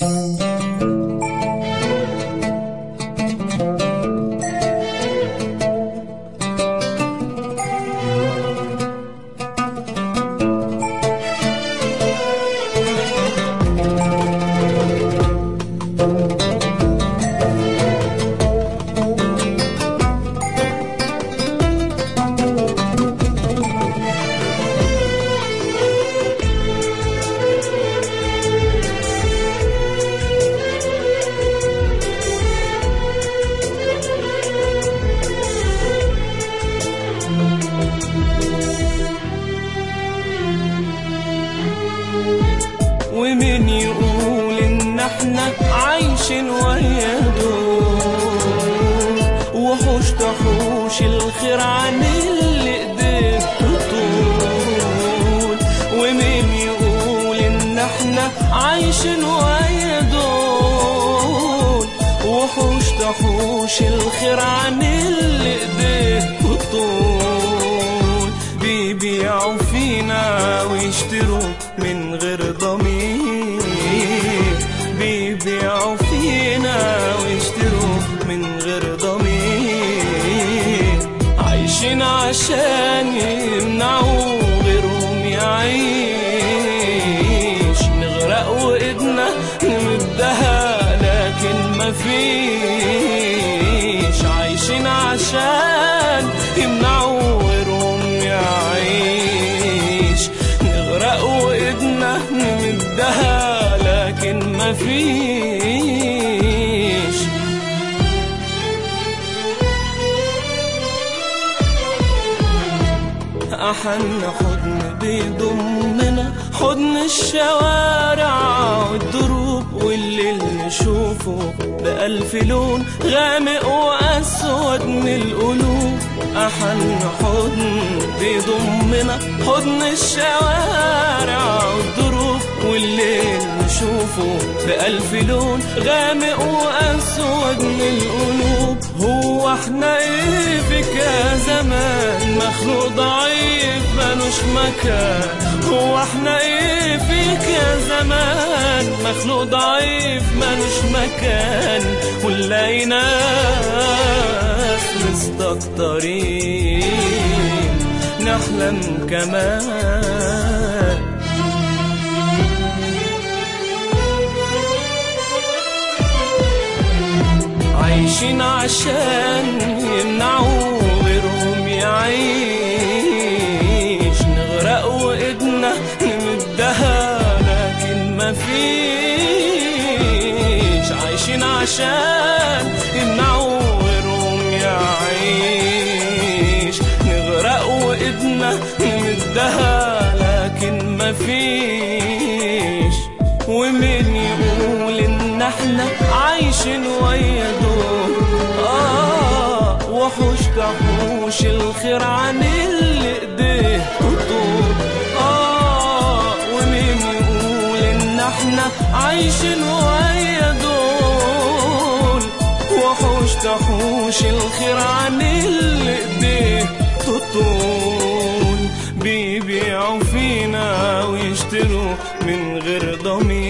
ومين يقول ان احنا عايشين ويا دول وحوش تحوش الخير عن اللي ايديه تطول ومين يقول ان احنا عايشين ويا دول وحوش تحوش الخير عن اللي ايديه تطول بيبيعوا فينا ويشتروا من غير ضمير بيبيعوا فينا ويشتروا من غير ضمير عايشين عشان يمنعوا غيرهم يعيش نغرق وايدنا نمدها لكن مفيش عايشين عشان يمنعوا غيرهم يعيش نغرق وايدنا نمدها لكن مفيش أحن حضن بيضمنا حضن الشوارع والدروب والليل نشوفه بألف لون غامق وأسود من القلوب أحن حضن بيضمنا حضن الشوارع والدروب والليل نشوفه بألف لون غامق وأسود من القلوب هو احنا ايه فيك يا زمان مخلوق ضعيف ملوش مكان هو احنا ايه فيك يا زمان مخلوق ضعيف ملوش مكان ونلاقي ناس مستكترين نحلم كمان عايشين عشان يمنعوا غيرهم يعيش نغرق وايدنا نمدها لكن مفيش عايشين عشان يمنعوا غيرهم يعيش نغرق وايدنا نمدها لكن مفيش ومين يقول ان احنا عايشين ويا دول اه وحوش تحوش الخير عن اللي ايديه تطول اه ومين يقول ان احنا عايشين ويا دول وحوش تحوش الخير عن اللي ايديه تطول بيبيعوا فينا ويشتروا من غير ضمير